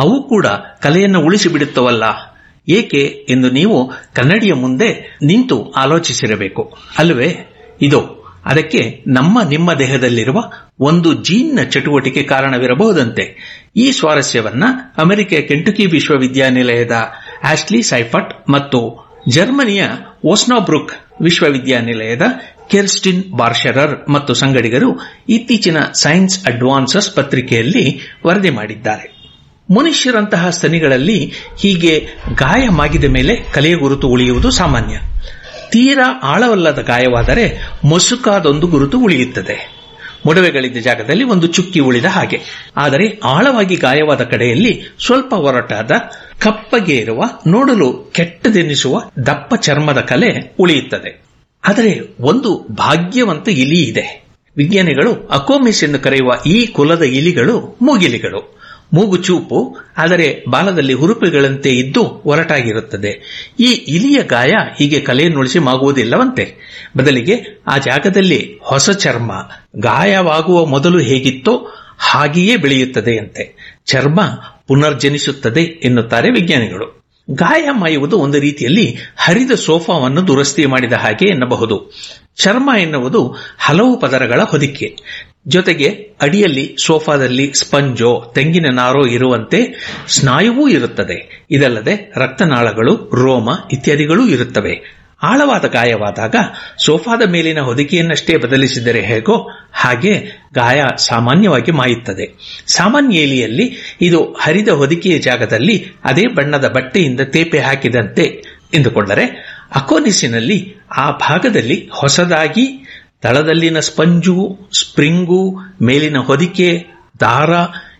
ಅವು ಕೂಡ ಕಲೆಯನ್ನು ಉಳಿಸಿಬಿಡುತ್ತವಲ್ಲ ಏಕೆ ಎಂದು ನೀವು ಕನ್ನಡಿಯ ಮುಂದೆ ನಿಂತು ಆಲೋಚಿಸಿರಬೇಕು ಅಲ್ಲವೇ ಇದು ಅದಕ್ಕೆ ನಮ್ಮ ನಿಮ್ಮ ದೇಹದಲ್ಲಿರುವ ಒಂದು ಜೀನ್ನ ಚಟುವಟಿಕೆ ಕಾರಣವಿರಬಹುದಂತೆ ಈ ಸ್ವಾರಸ್ಯವನ್ನ ಅಮೆರಿಕೆಯ ಕೆಂಟುಕಿ ವಿಶ್ವವಿದ್ಯಾನಿಲಯದ ಆಶ್ಲಿ ಸೈಫಟ್ ಮತ್ತು ಜರ್ಮನಿಯ ಓಸ್ನಾಬ್ರುಕ್ ವಿಶ್ವವಿದ್ಯಾನಿಲಯದ ಕೆರ್ಸ್ಟಿನ್ ಬಾರ್ಷರರ್ ಮತ್ತು ಸಂಗಡಿಗರು ಇತ್ತೀಚಿನ ಸೈನ್ಸ್ ಅಡ್ವಾನ್ಸಸ್ ಪತ್ರಿಕೆಯಲ್ಲಿ ವರದಿ ಮಾಡಿದ್ದಾರೆ ಮನುಷ್ಯರಂತಹ ಸ್ತನಿಗಳಲ್ಲಿ ಹೀಗೆ ಗಾಯ ಮಾಗಿದ ಮೇಲೆ ಕಲೆಯ ಗುರುತು ಉಳಿಯುವುದು ಸಾಮಾನ್ಯ ತೀರಾ ಆಳವಲ್ಲದ ಗಾಯವಾದರೆ ಮೊಸುಕಾದೊಂದು ಗುರುತು ಉಳಿಯುತ್ತದೆ ಮೊಡವೆಗಳಿದ್ದ ಜಾಗದಲ್ಲಿ ಒಂದು ಚುಕ್ಕಿ ಉಳಿದ ಹಾಗೆ ಆದರೆ ಆಳವಾಗಿ ಗಾಯವಾದ ಕಡೆಯಲ್ಲಿ ಸ್ವಲ್ಪ ಒರಟಾದ ಕಪ್ಪಗೆ ಇರುವ ನೋಡಲು ಕೆಟ್ಟದೆನ್ನಿಸುವ ದಪ್ಪ ಚರ್ಮದ ಕಲೆ ಉಳಿಯುತ್ತದೆ ಆದರೆ ಒಂದು ಭಾಗ್ಯವಂತ ಇಲಿ ಇದೆ ವಿಜ್ಞಾನಿಗಳು ಅಕೋಮಿಸ್ ಎಂದು ಕರೆಯುವ ಈ ಕುಲದ ಇಲಿಗಳು ಮೂಗಿಲಿಗಳು ಮೂಗು ಚೂಪು ಆದರೆ ಬಾಲದಲ್ಲಿ ಹುರುಪುಗಳಂತೆ ಇದ್ದು ಒರಟಾಗಿರುತ್ತದೆ ಈ ಇಲಿಯ ಗಾಯ ಹೀಗೆ ಕಲೆಯನ್ನುಳಿಸಿ ಮಾಗುವುದಿಲ್ಲವಂತೆ ಬದಲಿಗೆ ಆ ಜಾಗದಲ್ಲಿ ಹೊಸ ಚರ್ಮ ಗಾಯವಾಗುವ ಮೊದಲು ಹೇಗಿತ್ತೋ ಹಾಗೆಯೇ ಬೆಳೆಯುತ್ತದೆಯಂತೆ ಚರ್ಮ ಪುನರ್ಜನಿಸುತ್ತದೆ ಎನ್ನುತ್ತಾರೆ ವಿಜ್ಞಾನಿಗಳು ಗಾಯ ಮಾಯುವುದು ಒಂದು ರೀತಿಯಲ್ಲಿ ಹರಿದ ಸೋಫಾವನ್ನು ದುರಸ್ತಿ ಮಾಡಿದ ಹಾಗೆ ಎನ್ನಬಹುದು ಚರ್ಮ ಎನ್ನುವುದು ಹಲವು ಪದರಗಳ ಹೊದಿಕೆ ಜೊತೆಗೆ ಅಡಿಯಲ್ಲಿ ಸೋಫಾದಲ್ಲಿ ಸ್ಪಂಜೋ ತೆಂಗಿನ ನಾರೋ ಇರುವಂತೆ ಸ್ನಾಯುವೂ ಇರುತ್ತದೆ ಇದಲ್ಲದೆ ರಕ್ತನಾಳಗಳು ರೋಮ ಇತ್ಯಾದಿಗಳೂ ಇರುತ್ತವೆ ಆಳವಾದ ಗಾಯವಾದಾಗ ಸೋಫಾದ ಮೇಲಿನ ಹೊದಿಕೆಯನ್ನಷ್ಟೇ ಬದಲಿಸಿದರೆ ಹೇಗೋ ಹಾಗೆ ಗಾಯ ಸಾಮಾನ್ಯವಾಗಿ ಮಾಯುತ್ತದೆ ಸಾಮಾನ್ಯ ಎಲಿಯಲ್ಲಿ ಇದು ಹರಿದ ಹೊದಿಕೆಯ ಜಾಗದಲ್ಲಿ ಅದೇ ಬಣ್ಣದ ಬಟ್ಟೆಯಿಂದ ತೇಪೆ ಹಾಕಿದಂತೆ ಎಂದುಕೊಂಡರೆ ಅಕೋನಿಸಿನಲ್ಲಿ ಆ ಭಾಗದಲ್ಲಿ ಹೊಸದಾಗಿ ತಳದಲ್ಲಿನ ಸ್ಪಂಜು ಸ್ಪ್ರಿಂಗು ಮೇಲಿನ ಹೊದಿಕೆ ದಾರ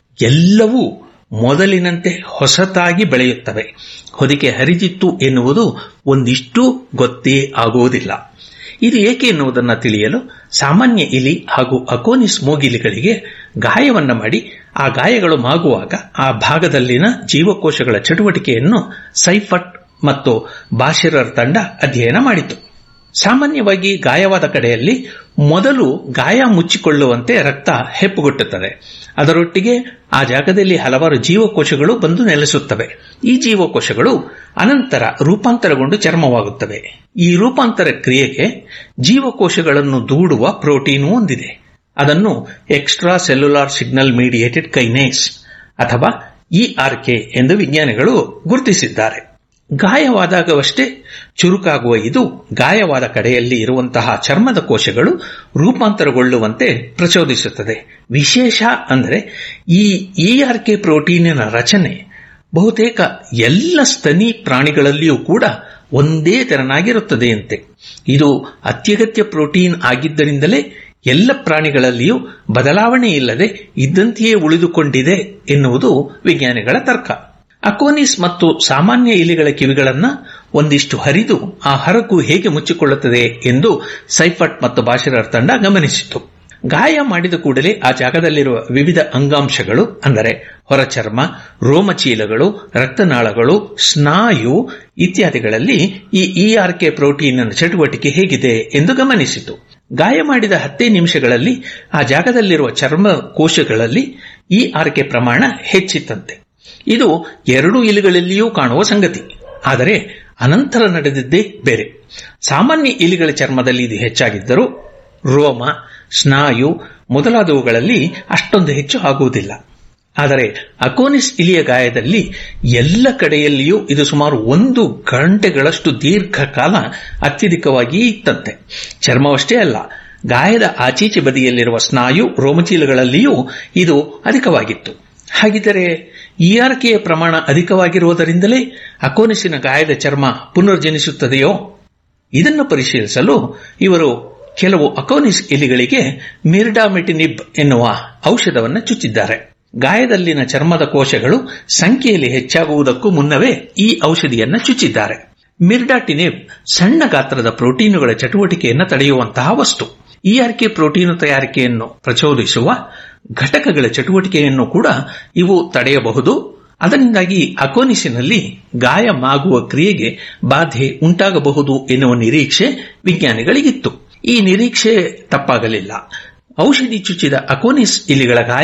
ಎಲ್ಲವೂ ಮೊದಲಿನಂತೆ ಹೊಸತಾಗಿ ಬೆಳೆಯುತ್ತವೆ ಹೊದಿಕೆ ಹರಿದಿತ್ತು ಎನ್ನುವುದು ಒಂದಿಷ್ಟು ಗೊತ್ತೇ ಆಗುವುದಿಲ್ಲ ಇದು ಏಕೆ ಎನ್ನುವುದನ್ನು ತಿಳಿಯಲು ಸಾಮಾನ್ಯ ಇಲಿ ಹಾಗೂ ಅಕೋನಿಸ್ ಮೂಗಿಲಿಗಳಿಗೆ ಗಾಯವನ್ನ ಮಾಡಿ ಆ ಗಾಯಗಳು ಮಾಗುವಾಗ ಆ ಭಾಗದಲ್ಲಿನ ಜೀವಕೋಶಗಳ ಚಟುವಟಿಕೆಯನ್ನು ಸೈಫಟ್ ಮತ್ತು ಬಾಷಿರರ್ ತಂಡ ಅಧ್ಯಯನ ಮಾಡಿತು ಸಾಮಾನ್ಯವಾಗಿ ಗಾಯವಾದ ಕಡೆಯಲ್ಲಿ ಮೊದಲು ಗಾಯ ಮುಚ್ಚಿಕೊಳ್ಳುವಂತೆ ರಕ್ತ ಹೆಪ್ಪುಗೊಟ್ಟುತ್ತದೆ ಅದರೊಟ್ಟಿಗೆ ಆ ಜಾಗದಲ್ಲಿ ಹಲವಾರು ಜೀವಕೋಶಗಳು ಬಂದು ನೆಲೆಸುತ್ತವೆ ಈ ಜೀವಕೋಶಗಳು ಅನಂತರ ರೂಪಾಂತರಗೊಂಡು ಚರ್ಮವಾಗುತ್ತವೆ ಈ ರೂಪಾಂತರ ಕ್ರಿಯೆಗೆ ಜೀವಕೋಶಗಳನ್ನು ದೂಡುವ ಪ್ರೋಟೀನ್ ಹೊಂದಿದೆ ಅದನ್ನು extra cellular signal mediated kinase ಅಥವಾ ಇಆರ್ಕೆ ಎಂದು ವಿಜ್ಞಾನಿಗಳು ಗುರುತಿಸಿದ್ದಾರೆ ಗಾಯವಾದಾಗವಷ್ಟೇ ಚುರುಕಾಗುವ ಇದು ಗಾಯವಾದ ಕಡೆಯಲ್ಲಿ ಇರುವಂತಹ ಚರ್ಮದ ಕೋಶಗಳು ರೂಪಾಂತರಗೊಳ್ಳುವಂತೆ ಪ್ರಚೋದಿಸುತ್ತದೆ ವಿಶೇಷ ಅಂದರೆ ಈ ಇಆರ್ಕೆ ಪ್ರೋಟೀನಿನ ರಚನೆ ಬಹುತೇಕ ಎಲ್ಲ ಸ್ತನಿ ಪ್ರಾಣಿಗಳಲ್ಲಿಯೂ ಕೂಡ ಒಂದೇ ತೆರನಾಗಿರುತ್ತದೆಯಂತೆ ಇದು ಅತ್ಯಗತ್ಯ ಪ್ರೋಟೀನ್ ಆಗಿದ್ದರಿಂದಲೇ ಎಲ್ಲ ಪ್ರಾಣಿಗಳಲ್ಲಿಯೂ ಬದಲಾವಣೆ ಇಲ್ಲದೆ ಇದ್ದಂತೆಯೇ ಉಳಿದುಕೊಂಡಿದೆ ಎನ್ನುವುದು ವಿಜ್ಞಾನಿಗಳ ತರ್ಕ ಅಕೋನಿಸ್ ಮತ್ತು ಸಾಮಾನ್ಯ ಇಲಿಗಳ ಕಿವಿಗಳನ್ನ ಒಂದಿಷ್ಟು ಹರಿದು ಆ ಹರಕು ಹೇಗೆ ಮುಚ್ಚಿಕೊಳ್ಳುತ್ತದೆ ಎಂದು ಸೈಫಟ್ ಮತ್ತು ಬಾಷಿರರ್ ತಂಡ ಗಮನಿಸಿತು ಗಾಯ ಮಾಡಿದ ಕೂಡಲೇ ಆ ಜಾಗದಲ್ಲಿರುವ ವಿವಿಧ ಅಂಗಾಂಶಗಳು ಅಂದರೆ ಹೊರಚರ್ಮ ರೋಮಚೀಲಗಳು ರಕ್ತನಾಳಗಳು ಸ್ನಾಯು ಇತ್ಯಾದಿಗಳಲ್ಲಿ ಈ ಇಆರ್ಕೆ ಪ್ರೋಟೀನ್ ಚಟುವಟಿಕೆ ಹೇಗಿದೆ ಎಂದು ಗಮನಿಸಿತು ಗಾಯ ಮಾಡಿದ ಹತ್ತೇ ನಿಮಿಷಗಳಲ್ಲಿ ಆ ಜಾಗದಲ್ಲಿರುವ ಚರ್ಮ ಕೋಶಗಳಲ್ಲಿ ಈ ಆರ್ಕೆ ಪ್ರಮಾಣ ಹೆಚ್ಚಿತ್ತಂತೆ ಇದು ಎರಡೂ ಇಲಿಗಳಲ್ಲಿಯೂ ಕಾಣುವ ಸಂಗತಿ ಆದರೆ ಅನಂತರ ನಡೆದಿದ್ದೇ ಬೇರೆ ಸಾಮಾನ್ಯ ಇಲಿಗಳ ಚರ್ಮದಲ್ಲಿ ಇದು ಹೆಚ್ಚಾಗಿದ್ದರೂ ರೋಮ ಸ್ನಾಯು ಮೊದಲಾದವುಗಳಲ್ಲಿ ಅಷ್ಟೊಂದು ಹೆಚ್ಚು ಆಗುವುದಿಲ್ಲ ಆದರೆ ಅಕೋನಿಸ್ ಇಲಿಯ ಗಾಯದಲ್ಲಿ ಎಲ್ಲ ಕಡೆಯಲ್ಲಿಯೂ ಇದು ಸುಮಾರು ಒಂದು ಗಂಟೆಗಳಷ್ಟು ದೀರ್ಘಕಾಲ ಅತ್ಯಧಿಕವಾಗಿ ಇತ್ತಂತೆ ಚರ್ಮವಷ್ಟೇ ಅಲ್ಲ ಗಾಯದ ಆಚೀಚೆ ಬದಿಯಲ್ಲಿರುವ ಸ್ನಾಯು ರೋಮಚೀಲಗಳಲ್ಲಿಯೂ ಇದು ಅಧಿಕವಾಗಿತ್ತು ಹಾಗಿದ್ದರೆ ಇಆರ್ಕೆಯ ಪ್ರಮಾಣ ಅಧಿಕವಾಗಿರುವುದರಿಂದಲೇ ಅಕೋನಿಸಿನ ಗಾಯದ ಚರ್ಮ ಪುನರ್ಜನಿಸುತ್ತದೆಯೋ ಇದನ್ನು ಪರಿಶೀಲಿಸಲು ಇವರು ಕೆಲವು ಅಕೋನಿಸ್ ಇಲಿಗಳಿಗೆ ಮಿರ್ಡಾಮೆಟಿನಿಬ್ ಎನ್ನುವ ಔಷಧವನ್ನು ಚುಚ್ಚಿದ್ದಾರೆ ಗಾಯದಲ್ಲಿನ ಚರ್ಮದ ಕೋಶಗಳು ಸಂಖ್ಯೆಯಲ್ಲಿ ಹೆಚ್ಚಾಗುವುದಕ್ಕೂ ಮುನ್ನವೇ ಈ ಔಷಧಿಯನ್ನು ಚುಚ್ಚಿದ್ದಾರೆ ಮಿರ್ಡಾಟಿನಿಬ್ ಸಣ್ಣ ಗಾತ್ರದ ಪ್ರೋಟೀನುಗಳ ಚಟುವಟಿಕೆಯನ್ನು ತಡೆಯುವಂತಹ ವಸ್ತು ಇಆರ್ಕೆ ಪ್ರೋಟೀನು ತಯಾರಿಕೆಯನ್ನು ಪ್ರಚೋದಿಸುವ ಘಟಕಗಳ ಚಟುವಟಿಕೆಯನ್ನು ಕೂಡ ಇವು ತಡೆಯಬಹುದು ಅದರಿಂದಾಗಿ ಅಕೋನಿಸಿನಲ್ಲಿ ಗಾಯ ಮಾಗುವ ಕ್ರಿಯೆಗೆ ಬಾಧೆ ಉಂಟಾಗಬಹುದು ಎನ್ನುವ ನಿರೀಕ್ಷೆ ವಿಜ್ಞಾನಿಗಳಿಗಿತ್ತು ಈ ನಿರೀಕ್ಷೆ ತಪ್ಪಾಗಲಿಲ್ಲ ಔಷಧಿ ಚುಚ್ಚಿದ ಅಕೋನಿಸ್ ಇಲಿಗಳ ಗಾಯ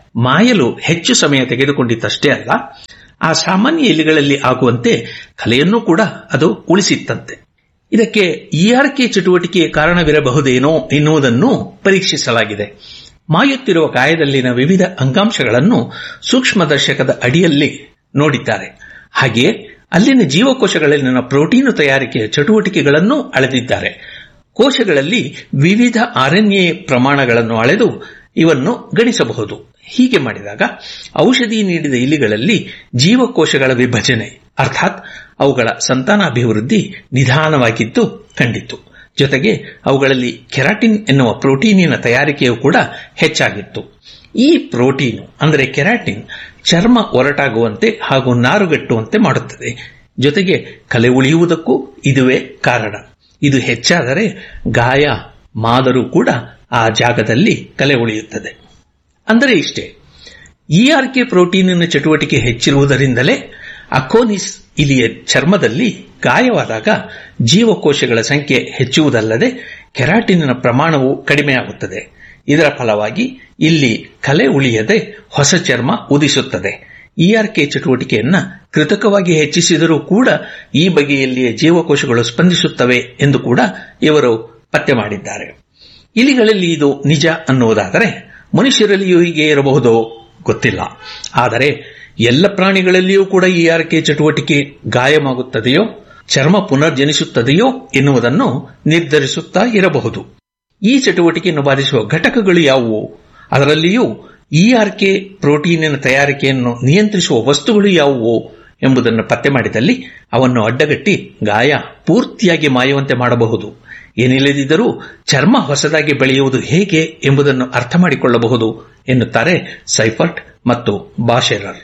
ಮಾಯಲು ಹೆಚ್ಚು ಸಮಯ ತೆಗೆದುಕೊಂಡಿತ್ತಷ್ಟೇ ಅಲ್ಲ ಆ ಸಾಮಾನ್ಯ ಇಲಿಗಳಲ್ಲಿ ಆಗುವಂತೆ ಕಲೆಯನ್ನು ಕೂಡ ಅದು ಉಳಿಸಿತ್ತಂತೆ ಇದಕ್ಕೆ ಇಆರ್ಕೆ ಚಟುವಟಿಕೆಯ ಕಾರಣವಿರಬಹುದೇನೋ ಎನ್ನುವುದನ್ನು ಪರೀಕ್ಷಿಸಲಾಗಿದೆ ಮಾಯುತ್ತಿರುವ ಕಾಯದಲ್ಲಿನ ವಿವಿಧ ಅಂಗಾಂಶಗಳನ್ನು ಸೂಕ್ಷ್ಮದರ್ಶಕದ ಅಡಿಯಲ್ಲಿ ನೋಡಿದ್ದಾರೆ ಹಾಗೆಯೇ ಅಲ್ಲಿನ ಜೀವಕೋಶಗಳಲ್ಲಿನ ಪ್ರೋಟೀನು ತಯಾರಿಕೆಯ ಚಟುವಟಿಕೆಗಳನ್ನು ಅಳೆದಿದ್ದಾರೆ ಕೋಶಗಳಲ್ಲಿ ವಿವಿಧ ಆರ್ಎನ್ಎ ಪ್ರಮಾಣಗಳನ್ನು ಅಳೆದು ಇವನ್ನು ಗಣಿಸಬಹುದು ಹೀಗೆ ಮಾಡಿದಾಗ ಔಷಧಿ ನೀಡಿದ ಇಲಿಗಳಲ್ಲಿ ಜೀವಕೋಶಗಳ ವಿಭಜನೆ ಅರ್ಥಾತ್ ಅವುಗಳ ಸಂತಾನಾಭಿವೃದ್ಧಿ ನಿಧಾನವಾಗಿದ್ದು ಕಂಡಿತು ಜೊತೆಗೆ ಅವುಗಳಲ್ಲಿ ಕೆರಾಟಿನ್ ಎನ್ನುವ ಪ್ರೋಟೀನಿನ ತಯಾರಿಕೆಯೂ ಕೂಡ ಹೆಚ್ಚಾಗಿತ್ತು ಈ ಪ್ರೋಟೀನು ಅಂದರೆ ಕೆರಾಟಿನ್ ಚರ್ಮ ಒರಟಾಗುವಂತೆ ಹಾಗೂ ನಾರುಗಟ್ಟುವಂತೆ ಮಾಡುತ್ತದೆ ಜೊತೆಗೆ ಕಲೆ ಉಳಿಯುವುದಕ್ಕೂ ಇದುವೇ ಕಾರಣ ಇದು ಹೆಚ್ಚಾದರೆ ಗಾಯ ಮಾದರೂ ಕೂಡ ಆ ಜಾಗದಲ್ಲಿ ಕಲೆ ಉಳಿಯುತ್ತದೆ ಅಂದರೆ ಇಷ್ಟೇ ಇಆರ್ಕೆ ಪ್ರೋಟೀನಿನ ಚಟುವಟಿಕೆ ಹೆಚ್ಚಿರುವುದರಿಂದಲೇ ಅಕೋನಿಸ್ ಇಲಿಯ ಚರ್ಮದಲ್ಲಿ ಗಾಯವಾದಾಗ ಜೀವಕೋಶಗಳ ಸಂಖ್ಯೆ ಹೆಚ್ಚುವುದಲ್ಲದೆ ಕೆರಾಟಿನಿನ ಪ್ರಮಾಣವು ಕಡಿಮೆಯಾಗುತ್ತದೆ ಇದರ ಫಲವಾಗಿ ಇಲ್ಲಿ ಕಲೆ ಉಳಿಯದೆ ಹೊಸ ಚರ್ಮ ಉದಿಸುತ್ತದೆ ಇಆರ್ಕೆ ಚಟುವಟಿಕೆಯನ್ನ ಕೃತಕವಾಗಿ ಹೆಚ್ಚಿಸಿದರೂ ಕೂಡ ಈ ಬಗೆಯಲ್ಲಿಯೇ ಜೀವಕೋಶಗಳು ಸ್ಪಂದಿಸುತ್ತವೆ ಎಂದು ಕೂಡ ಇವರು ಪತ್ತೆ ಮಾಡಿದ್ದಾರೆ ಇಲಿಗಳಲ್ಲಿ ಇದು ನಿಜ ಅನ್ನುವುದಾದರೆ ಮನುಷ್ಯರಲ್ಲಿಯೂ ಹೀಗೆ ಇರಬಹುದೋ ಗೊತ್ತಿಲ್ಲ ಆದರೆ ಎಲ್ಲ ಪ್ರಾಣಿಗಳಲ್ಲಿಯೂ ಕೂಡ ಈ ಆರ್ಕೆ ಚಟುವಟಿಕೆ ಗಾಯವಾಗುತ್ತದೆಯೋ ಚರ್ಮ ಪುನರ್ಜನಿಸುತ್ತದೆಯೋ ಎನ್ನುವುದನ್ನು ನಿರ್ಧರಿಸುತ್ತಾ ಇರಬಹುದು ಈ ಚಟುವಟಿಕೆಯನ್ನು ಬಾಧಿಸುವ ಘಟಕಗಳು ಯಾವುವು ಅದರಲ್ಲಿಯೂ ಈ ಆರ್ಕೆ ಪ್ರೋಟೀನಿನ ತಯಾರಿಕೆಯನ್ನು ನಿಯಂತ್ರಿಸುವ ವಸ್ತುಗಳು ಯಾವುವು ಎಂಬುದನ್ನು ಪತ್ತೆ ಮಾಡಿದಲ್ಲಿ ಅವನ್ನು ಅಡ್ಡಗಟ್ಟಿ ಗಾಯ ಪೂರ್ತಿಯಾಗಿ ಮಾಯುವಂತೆ ಮಾಡಬಹುದು ಏನಿಲ್ಲದಿದ್ದರೂ ಚರ್ಮ ಹೊಸದಾಗಿ ಬೆಳೆಯುವುದು ಹೇಗೆ ಎಂಬುದನ್ನು ಅರ್ಥ ಮಾಡಿಕೊಳ್ಳಬಹುದು ಎನ್ನುತ್ತಾರೆ ಸೈಫರ್ಟ್ ಮತ್ತು ಬಾಷೆರರ್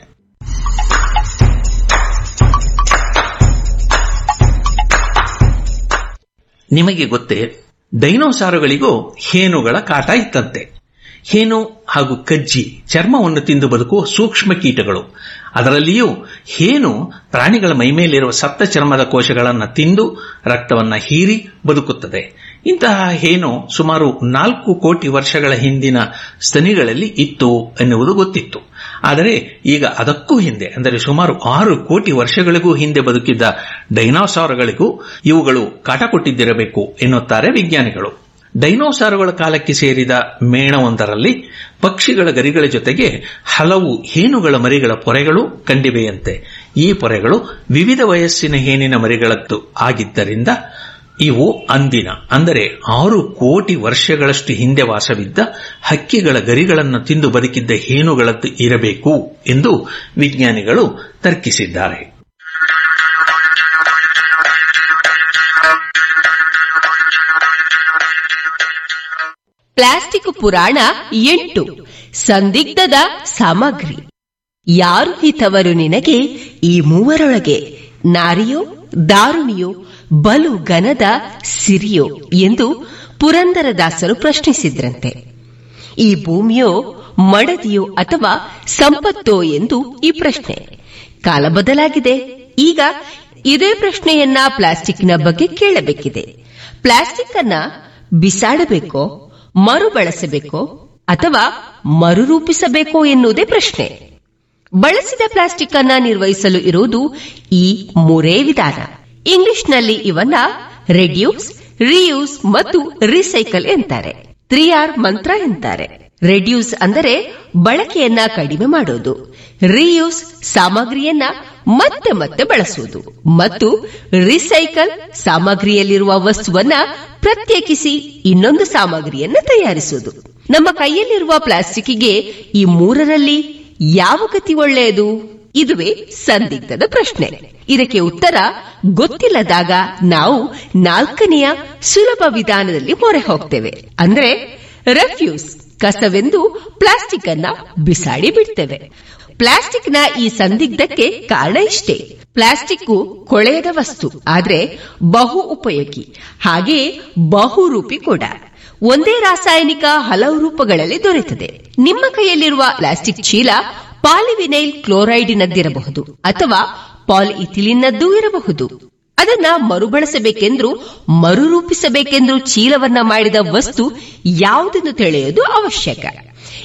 ನಿಮಗೆ ಗೊತ್ತೇ ಡೈನೋಸಾರುಗಳಿಗೂ ಹೇನುಗಳ ಕಾಟ ಇತ್ತಂತೆ ಹೇನು ಹಾಗೂ ಕಜ್ಜಿ ಚರ್ಮವನ್ನು ತಿಂದು ಬದುಕುವ ಸೂಕ್ಷ್ಮ ಕೀಟಗಳು ಅದರಲ್ಲಿಯೂ ಹೇನು ಪ್ರಾಣಿಗಳ ಮೈಮೇಲಿರುವ ಸಪ್ತ ಚರ್ಮದ ಕೋಶಗಳನ್ನು ತಿಂದು ರಕ್ತವನ್ನು ಹೀರಿ ಬದುಕುತ್ತದೆ ಇಂತಹ ಹೇನು ಸುಮಾರು ನಾಲ್ಕು ಕೋಟಿ ವರ್ಷಗಳ ಹಿಂದಿನ ಸ್ತನಿಗಳಲ್ಲಿ ಇತ್ತು ಎನ್ನುವುದು ಗೊತ್ತಿತ್ತು ಆದರೆ ಈಗ ಅದಕ್ಕೂ ಹಿಂದೆ ಅಂದರೆ ಸುಮಾರು ಆರು ಕೋಟಿ ವರ್ಷಗಳಿಗೂ ಹಿಂದೆ ಬದುಕಿದ್ದ ಡೈನಾಸಾರುಗಳಿಗೂ ಇವುಗಳು ಕಾಟ ಕೊಟ್ಟಿದ್ದಿರಬೇಕು ಎನ್ನುತ್ತಾರೆ ವಿಜ್ಞಾನಿಗಳು ಡೈನೋಸಾರುಗಳ ಕಾಲಕ್ಕೆ ಸೇರಿದ ಮೇಣವೊಂದರಲ್ಲಿ ಪಕ್ಷಿಗಳ ಗರಿಗಳ ಜೊತೆಗೆ ಹಲವು ಹೇನುಗಳ ಮರಿಗಳ ಪೊರೆಗಳು ಕಂಡಿವೆಯಂತೆ ಈ ಪೊರೆಗಳು ವಿವಿಧ ವಯಸ್ಸಿನ ಹೇನಿನ ಮರಿಗಳದ್ದು ಆಗಿದ್ದರಿಂದ ಇವು ಅಂದಿನ ಅಂದರೆ ಆರು ಕೋಟಿ ವರ್ಷಗಳಷ್ಟು ಹಿಂದೆ ವಾಸವಿದ್ದ ಹಕ್ಕಿಗಳ ಗರಿಗಳನ್ನು ತಿಂದು ಬದುಕಿದ್ದ ಹೇನುಗಳದ್ದು ಇರಬೇಕು ಎಂದು ವಿಜ್ಞಾನಿಗಳು ತರ್ಕಿಸಿದ್ದಾರೆ ಪ್ಲಾಸ್ಟಿಕ್ ಪುರಾಣ ಎಂಟು ಸಂದಿಗ್ಧದ ಸಾಮಗ್ರಿ ಯಾರು ಹಿತವರು ನಿನಗೆ ಈ ಮೂವರೊಳಗೆ ನಾರಿಯೋ ದಾರುಣಿಯೋ ಬಲು ಗನದ ಸಿರಿಯೋ ಎಂದು ಪುರಂದರದಾಸರು ಪ್ರಶ್ನಿಸಿದ್ರಂತೆ ಈ ಭೂಮಿಯೋ ಮಡದಿಯೋ ಅಥವಾ ಸಂಪತ್ತೋ ಎಂದು ಈ ಪ್ರಶ್ನೆ ಕಾಲ ಬದಲಾಗಿದೆ ಈಗ ಇದೇ ಪ್ರಶ್ನೆಯನ್ನ ಪ್ಲಾಸ್ಟಿಕ್ನ ಬಗ್ಗೆ ಕೇಳಬೇಕಿದೆ ಪ್ಲಾಸ್ಟಿಕ್ ಅನ್ನ ಬಿಸಾಡಬೇಕೋ ಮರುಬಳಸಬೇಕೋ ಅಥವಾ ಮರುರೂಪಿಸಬೇಕೋ ಎನ್ನುವುದೇ ಪ್ರಶ್ನೆ ಬಳಸಿದ ಪ್ಲಾಸ್ಟಿಕ್ ಅನ್ನ ನಿರ್ವಹಿಸಲು ಇರುವುದು ಈ ಮೂರೇ ವಿಧಾನ ಇಂಗ್ಲಿಷ್ನಲ್ಲಿ ಇವನ್ನ ರೆಡ್ಯೂಸ್ ರಿಯೂಸ್ ಮತ್ತು ರೀಸೈಕಲ್ ಎಂತಾರೆ ತ್ರೀ ಆರ್ ಮಂತ್ರ ಎಂತಾರೆ ರೆಡ್ಯೂಸ್ ಅಂದರೆ ಬಳಕೆಯನ್ನ ಕಡಿಮೆ ಮಾಡೋದು ರಿಯೂಸ್ ಸಾಮಗ್ರಿಯನ್ನ ಮತ್ತೆ ಮತ್ತೆ ಬಳಸುವುದು ಮತ್ತು ರಿಸೈಕಲ್ ಸಾಮಗ್ರಿಯಲ್ಲಿರುವ ವಸ್ತುವನ್ನ ಪ್ರತ್ಯೇಕಿಸಿ ಇನ್ನೊಂದು ಸಾಮಗ್ರಿಯನ್ನ ತಯಾರಿಸುವುದು ನಮ್ಮ ಕೈಯಲ್ಲಿರುವ ಪ್ಲಾಸ್ಟಿಕ್ಗೆ ಈ ಮೂರರಲ್ಲಿ ಯಾವ ಗತಿ ಒಳ್ಳೆಯದು ಇದುವೇ ಸಂದಿಗ್ಧದ ಪ್ರಶ್ನೆ ಇದಕ್ಕೆ ಉತ್ತರ ಗೊತ್ತಿಲ್ಲದಾಗ ನಾವು ನಾಲ್ಕನೆಯ ಸುಲಭ ವಿಧಾನದಲ್ಲಿ ಮೊರೆ ಹೋಗ್ತೇವೆ ಅಂದ್ರೆ ರೆಫ್ಯೂಸ್ ಕಸವೆಂದು ಪ್ಲಾಸ್ಟಿಕ್ ಅನ್ನ ಬಿಸಾಡಿ ಬಿಡ್ತೇವೆ ಪ್ಲಾಸ್ಟಿಕ್ನ ಈ ಸಂದಿಗ್ಧಕ್ಕೆ ಕಾರಣ ಇಷ್ಟೇ ಪ್ಲಾಸ್ಟಿಕ್ ಕೊಳೆಯದ ವಸ್ತು ಆದ್ರೆ ಬಹು ಉಪಯೋಗಿ ಹಾಗೆಯೇ ಬಹುರೂಪಿ ಕೂಡ ಒಂದೇ ರಾಸಾಯನಿಕ ಹಲವು ರೂಪಗಳಲ್ಲಿ ದೊರೆಯುತ್ತದೆ ನಿಮ್ಮ ಕೈಯಲ್ಲಿರುವ ಪ್ಲಾಸ್ಟಿಕ್ ಚೀಲ ಪಾಲಿವಿನೈಲ್ ಕ್ಲೋರೈಡಿನದ್ದಿರಬಹುದು ಅಥವಾ ಪಾಲಿಇಥಿಲಿನ್ನದ್ದೂ ಇರಬಹುದು ಅದನ್ನ ಮರುಬಳಸಬೇಕೆಂದ್ರೂ ಮರುರೂಪಿಸಬೇಕೆಂದ್ರೂ ಚೀಲವನ್ನ ಮಾಡಿದ ವಸ್ತು ಯಾವುದೆಂದು ತಿಳಿಯುವುದು ಅವಶ್ಯಕ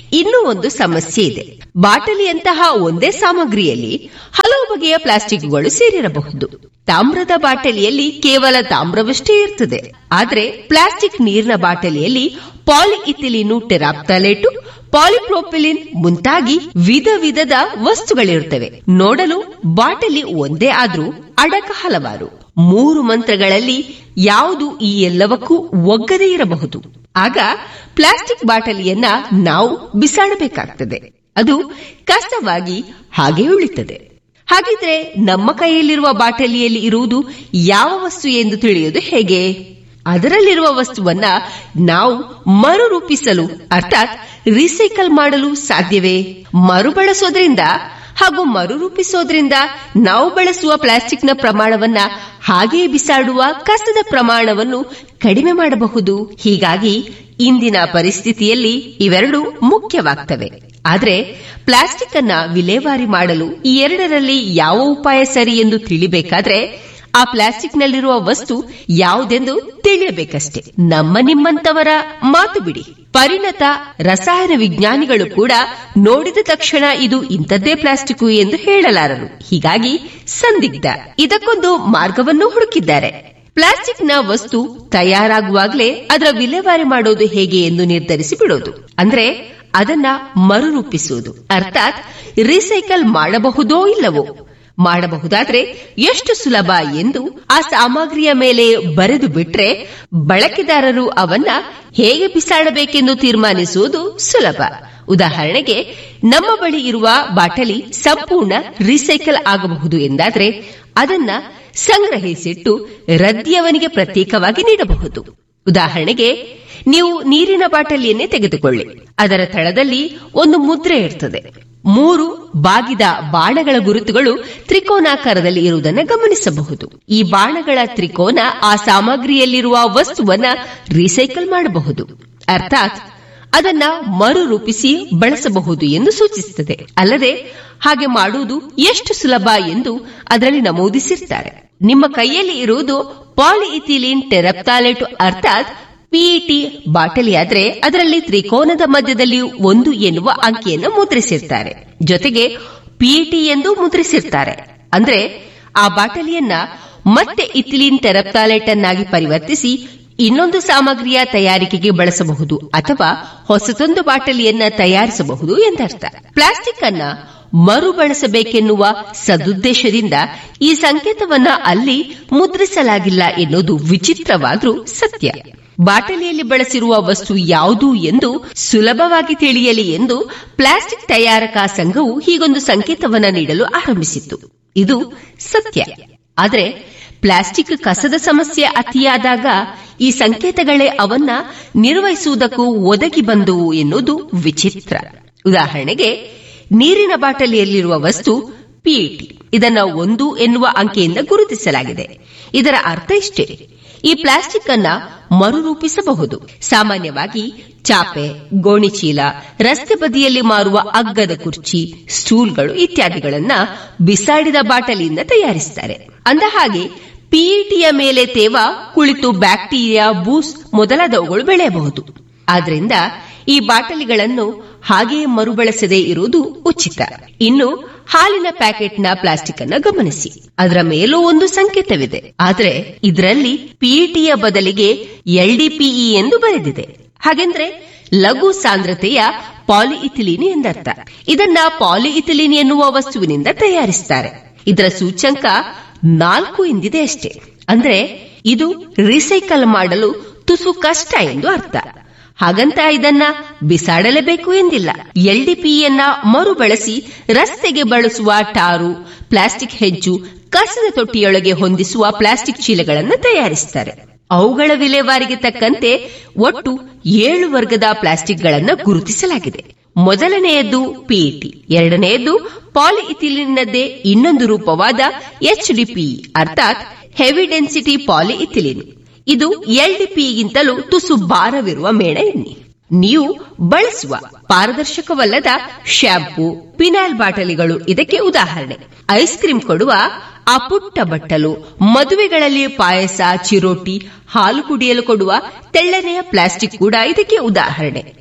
ಇನ್ನೂ ಒಂದು ಸಮಸ್ಯೆ ಇದೆ ಬಾಟಲಿಯಂತಹ ಒಂದೇ ಸಾಮಗ್ರಿಯಲ್ಲಿ ಹಲವು ಬಗೆಯ ಪ್ಲಾಸ್ಟಿಕ್ಗಳು ಸೇರಿರಬಹುದು ತಾಮ್ರದ ಬಾಟಲಿಯಲ್ಲಿ ಕೇವಲ ತಾಮ್ರವಷ್ಟೇ ಇರ್ತದೆ ಆದ್ರೆ ಪ್ಲಾಸ್ಟಿಕ್ ನೀರಿನ ಬಾಟಲಿಯಲ್ಲಿ ಪಾಲಿಇಥಿಲೀನು ಟೆರಾಪ್ತಲೇಟು ಪಾಲಿಪ್ರೋಪಿಲಿನ್ ಮುಂತಾಗಿ ವಿಧ ವಿಧದ ವಸ್ತುಗಳಿರುತ್ತವೆ ನೋಡಲು ಬಾಟಲಿ ಒಂದೇ ಆದ್ರೂ ಅಡಕ ಹಲವಾರು ಮೂರು ಮಂತ್ರಗಳಲ್ಲಿ ಯಾವುದು ಈ ಎಲ್ಲವಕ್ಕೂ ಒಗ್ಗದೇ ಇರಬಹುದು ಆಗ ಪ್ಲಾಸ್ಟಿಕ್ ಬಾಟಲಿಯನ್ನ ನಾವು ಬಿಸಾಡಬೇಕಾಗ್ತದೆ ಅದು ಕಷ್ಟವಾಗಿ ಹಾಗೆ ಉಳಿತದೆ ಹಾಗಿದ್ರೆ ನಮ್ಮ ಕೈಯಲ್ಲಿರುವ ಬಾಟಲಿಯಲ್ಲಿ ಇರುವುದು ಯಾವ ವಸ್ತು ಎಂದು ತಿಳಿಯುವುದು ಹೇಗೆ ಅದರಲ್ಲಿರುವ ವಸ್ತುವನ್ನ ನಾವು ಮರುರೂಪಿಸಲು ಅರ್ಥಾತ್ ರೀಸೈಕಲ್ ಮಾಡಲು ಸಾಧ್ಯವೇ ಮರುಬಳಸೋದ್ರಿಂದ ಹಾಗೂ ಮರುರೂಪಿಸೋದ್ರಿಂದ ನಾವು ಬಳಸುವ ಪ್ಲಾಸ್ಟಿಕ್ನ ಪ್ರಮಾಣವನ್ನ ಹಾಗೆಯೇ ಬಿಸಾಡುವ ಕಸದ ಪ್ರಮಾಣವನ್ನು ಕಡಿಮೆ ಮಾಡಬಹುದು ಹೀಗಾಗಿ ಇಂದಿನ ಪರಿಸ್ಥಿತಿಯಲ್ಲಿ ಇವೆರಡು ಮುಖ್ಯವಾಗ್ತವೆ ಆದ್ರೆ ಪ್ಲಾಸ್ಟಿಕ್ ಅನ್ನ ವಿಲೇವಾರಿ ಮಾಡಲು ಈ ಎರಡರಲ್ಲಿ ಯಾವ ಉಪಾಯ ಸರಿ ಎಂದು ತಿಳಿಬೇಕಾದ್ರೆ ಆ ಪ್ಲಾಸ್ಟಿಕ್ನಲ್ಲಿರುವ ವಸ್ತು ಯಾವುದೆಂದು ತಿಳಿಯಬೇಕಷ್ಟೇ ನಮ್ಮ ನಿಮ್ಮಂತವರ ಮಾತು ಬಿಡಿ ಪರಿಣತ ರಸಾಯನ ವಿಜ್ಞಾನಿಗಳು ಕೂಡ ನೋಡಿದ ತಕ್ಷಣ ಇದು ಇಂಥದ್ದೇ ಪ್ಲಾಸ್ಟಿಕ್ ಎಂದು ಹೇಳಲಾರರು ಹೀಗಾಗಿ ಸಂದಿಗ್ಧ ಇದಕ್ಕೊಂದು ಮಾರ್ಗವನ್ನು ಹುಡುಕಿದ್ದಾರೆ ಪ್ಲಾಸ್ಟಿಕ್ನ ವಸ್ತು ತಯಾರಾಗುವಾಗಲೇ ಅದರ ವಿಲೇವಾರಿ ಮಾಡೋದು ಹೇಗೆ ಎಂದು ನಿರ್ಧರಿಸಿ ಬಿಡೋದು ಅಂದ್ರೆ ಅದನ್ನ ಮರುರೂಪಿಸುವುದು ಅರ್ಥಾತ್ ರೀಸೈಕಲ್ ಮಾಡಬಹುದೋ ಇಲ್ಲವೋ ಮಾಡಬಹುದಾದ್ರೆ ಎಷ್ಟು ಸುಲಭ ಎಂದು ಆ ಸಾಮಗ್ರಿಯ ಮೇಲೆ ಬರೆದು ಬಿಟ್ರೆ ಬಳಕೆದಾರರು ಅವನ್ನ ಹೇಗೆ ಬಿಸಾಡಬೇಕೆಂದು ತೀರ್ಮಾನಿಸುವುದು ಸುಲಭ ಉದಾಹರಣೆಗೆ ನಮ್ಮ ಬಳಿ ಇರುವ ಬಾಟಲಿ ಸಂಪೂರ್ಣ ರೀಸೈಕಲ್ ಆಗಬಹುದು ಎಂದಾದ್ರೆ ಅದನ್ನ ಸಂಗ್ರಹಿಸಿಟ್ಟು ರದ್ದಿಯವನಿಗೆ ಪ್ರತ್ಯೇಕವಾಗಿ ನೀಡಬಹುದು ಉದಾಹರಣೆಗೆ ನೀವು ನೀರಿನ ಬಾಟಲಿಯನ್ನೇ ತೆಗೆದುಕೊಳ್ಳಿ ಅದರ ತಳದಲ್ಲಿ ಒಂದು ಮುದ್ರೆ ಇರ್ತದೆ ಮೂರು ಬಾಗಿದ ಬಾಣಗಳ ಗುರುತುಗಳು ತ್ರಿಕೋನಾಕಾರದಲ್ಲಿ ಇರುವುದನ್ನು ಗಮನಿಸಬಹುದು ಈ ಬಾಣಗಳ ತ್ರಿಕೋನ ಆ ಸಾಮಗ್ರಿಯಲ್ಲಿರುವ ವಸ್ತುವನ್ನ ರೀಸೈಕಲ್ ಮಾಡಬಹುದು ಅರ್ಥಾತ್ ಅದನ್ನ ಮರುರೂಪಿಸಿ ಬಳಸಬಹುದು ಎಂದು ಸೂಚಿಸುತ್ತದೆ ಅಲ್ಲದೆ ಹಾಗೆ ಮಾಡುವುದು ಎಷ್ಟು ಸುಲಭ ಎಂದು ಅದರಲ್ಲಿ ನಮೂದಿಸಿರ್ತಾರೆ ನಿಮ್ಮ ಕೈಯಲ್ಲಿ ಇರುವುದು ಪಾಲಿಇಥಿಲೀನ್ ಟೆರಪ್ತಾಲೆಟ್ ಅರ್ಥಾತ್ ಪಿಇಟಿ ಬಾಟಲಿಯಾದ್ರೆ ಅದರಲ್ಲಿ ತ್ರಿಕೋನದ ಮಧ್ಯದಲ್ಲಿ ಒಂದು ಎನ್ನುವ ಅಂಕಿಯನ್ನು ಮುದ್ರಿಸಿರ್ತಾರೆ ಜೊತೆಗೆ ಪಿಇಟಿ ಎಂದು ಮುದ್ರಿಸಿರ್ತಾರೆ ಅಂದ್ರೆ ಆ ಬಾಟಲಿಯನ್ನ ಮತ್ತೆ ಇಥಿಲಿನ್ ಟೆರಪ್ತಾಲೆಟ್ ಅನ್ನಾಗಿ ಪರಿವರ್ತಿಸಿ ಇನ್ನೊಂದು ಸಾಮಗ್ರಿಯ ತಯಾರಿಕೆಗೆ ಬಳಸಬಹುದು ಅಥವಾ ಹೊಸತೊಂದು ಬಾಟಲಿಯನ್ನ ತಯಾರಿಸಬಹುದು ಎಂದರ್ಥ ಪ್ಲಾಸ್ಟಿಕ್ ಅನ್ನ ಮರುಬಳಸಬೇಕೆನ್ನುವ ಸದುದ್ದೇಶದಿಂದ ಈ ಸಂಕೇತವನ್ನ ಅಲ್ಲಿ ಮುದ್ರಿಸಲಾಗಿಲ್ಲ ಎನ್ನುವುದು ವಿಚಿತ್ರವಾದ್ರೂ ಸತ್ಯ ಬಾಟಲಿಯಲ್ಲಿ ಬಳಸಿರುವ ವಸ್ತು ಯಾವುದು ಎಂದು ಸುಲಭವಾಗಿ ತಿಳಿಯಲಿ ಎಂದು ಪ್ಲಾಸ್ಟಿಕ್ ತಯಾರಕಾ ಸಂಘವು ಹೀಗೊಂದು ಸಂಕೇತವನ್ನ ನೀಡಲು ಆರಂಭಿಸಿತ್ತು ಇದು ಸತ್ಯ ಆದರೆ ಪ್ಲಾಸ್ಟಿಕ್ ಕಸದ ಸಮಸ್ಯೆ ಅತಿಯಾದಾಗ ಈ ಸಂಕೇತಗಳೇ ಅವನ್ನ ನಿರ್ವಹಿಸುವುದಕ್ಕೂ ಒದಗಿ ಬಂದುವು ಎನ್ನುವುದು ವಿಚಿತ್ರ ಉದಾಹರಣೆಗೆ ನೀರಿನ ಬಾಟಲಿಯಲ್ಲಿರುವ ವಸ್ತು ಪಿಇಟಿ ಇದನ್ನ ಒಂದು ಎನ್ನುವ ಅಂಕೆಯಿಂದ ಗುರುತಿಸಲಾಗಿದೆ ಇದರ ಅರ್ಥ ಇಷ್ಟೇ ಈ ಪ್ಲಾಸ್ಟಿಕ್ ಅನ್ನ ಮರುರೂಪಿಸಬಹುದು ಸಾಮಾನ್ಯವಾಗಿ ಚಾಪೆ ಗೋಣಿಚೀಲ ರಸ್ತೆ ಬದಿಯಲ್ಲಿ ಮಾರುವ ಅಗ್ಗದ ಕುರ್ಚಿ ಸ್ಟೂಲ್ಗಳು ಇತ್ಯಾದಿಗಳನ್ನ ಬಿಸಾಡಿದ ಬಾಟಲಿಯಿಂದ ತಯಾರಿಸುತ್ತಾರೆ ಅಂದ ಹಾಗೆ ಪಿಇಟಿಯ ಮೇಲೆ ತೇವ ಕುಳಿತು ಬ್ಯಾಕ್ಟೀರಿಯಾ ಬೂಸ್ ಮೊದಲಾದವುಗಳು ಬೆಳೆಯಬಹುದು ಆದ್ರಿಂದ ಈ ಬಾಟಲಿಗಳನ್ನು ಹಾಗೆಯೇ ಮರುಬಳಸದೇ ಇರುವುದು ಉಚಿತ ಇನ್ನು ಹಾಲಿನ ಪ್ಯಾಕೆಟ್ನ ಪ್ಲಾಸ್ಟಿಕ್ ಅನ್ನ ಗಮನಿಸಿ ಅದರ ಮೇಲೂ ಒಂದು ಸಂಕೇತವಿದೆ ಆದ್ರೆ ಇದರಲ್ಲಿ ಪಿಇಟಿಯ ಬದಲಿಗೆ ಎಲ್ಡಿಪಿಇ ಎಂದು ಬರೆದಿದೆ ಹಾಗೆಂದ್ರೆ ಲಘು ಸಾಂದ್ರತೆಯ ಪಾಲಿಇಥಿಲೀನ್ ಎಂದರ್ಥ ಇದನ್ನ ಪಾಲಿಇಥಿಲೀನ್ ಎನ್ನುವ ವಸ್ತುವಿನಿಂದ ತಯಾರಿಸುತ್ತಾರೆ ಇದರ ಸೂಚ್ಯಂಕ ನಾಲ್ಕು ಎಂದಿದೆ ಅಷ್ಟೇ ಅಂದ್ರೆ ಇದು ರೀಸೈಕಲ್ ಮಾಡಲು ತುಸು ಕಷ್ಟ ಎಂದು ಅರ್ಥ ಹಾಗಂತ ಇದನ್ನ ಬಿಸಾಡಲೇಬೇಕು ಎಂದಿಲ್ಲ ಎಲ್ಡಿಪಿಯನ್ನ ಮರುಬಳಸಿ ರಸ್ತೆಗೆ ಬಳಸುವ ಟಾರು ಪ್ಲಾಸ್ಟಿಕ್ ಹೆಜ್ಜು ಕಸದ ತೊಟ್ಟಿಯೊಳಗೆ ಹೊಂದಿಸುವ ಪ್ಲಾಸ್ಟಿಕ್ ಚೀಲಗಳನ್ನು ತಯಾರಿಸುತ್ತಾರೆ ಅವುಗಳ ವಿಲೇವಾರಿಗೆ ತಕ್ಕಂತೆ ಒಟ್ಟು ಏಳು ವರ್ಗದ ಪ್ಲಾಸ್ಟಿಕ್ಗಳನ್ನು ಗುರುತಿಸಲಾಗಿದೆ ಮೊದಲನೆಯದ್ದು ಪಿಇಟಿ ಎರಡನೆಯದ್ದು ಪಾಲಿಇಥಿಲಿನ್ನದೇ ಇನ್ನೊಂದು ರೂಪವಾದ ಎಚ್ಡಿಪಿ ಅರ್ಥಾತ್ ಹೆವಿ ಡೆನ್ಸಿಟಿ ಪಾಲಿಇಥಿಲಿನ್ ಇದು ಎಲ್ಡಿಪಿಗಿಂತಲೂ ತುಸು ಭಾರವಿರುವ ಮೇಣ ಎಣ್ಣೆ ನೀವು ಬಳಸುವ ಪಾರದರ್ಶಕವಲ್ಲದ ಶ್ಯಾಂಪೂ ಪಿನಾಲ್ ಬಾಟಲಿಗಳು ಇದಕ್ಕೆ ಉದಾಹರಣೆ ಐಸ್ ಕ್ರೀಮ್ ಕೊಡುವ ಆ ಪುಟ್ಟ ಬಟ್ಟಲು ಮದುವೆಗಳಲ್ಲಿ ಪಾಯಸ ಚಿರೋಟಿ ಹಾಲು ಕುಡಿಯಲು ಕೊಡುವ ತೆಳ್ಳನೆಯ ಪ್ಲಾಸ್ಟಿಕ್ ಕೂಡ ಇದಕ್ಕೆ ಉದಾಹರಣೆ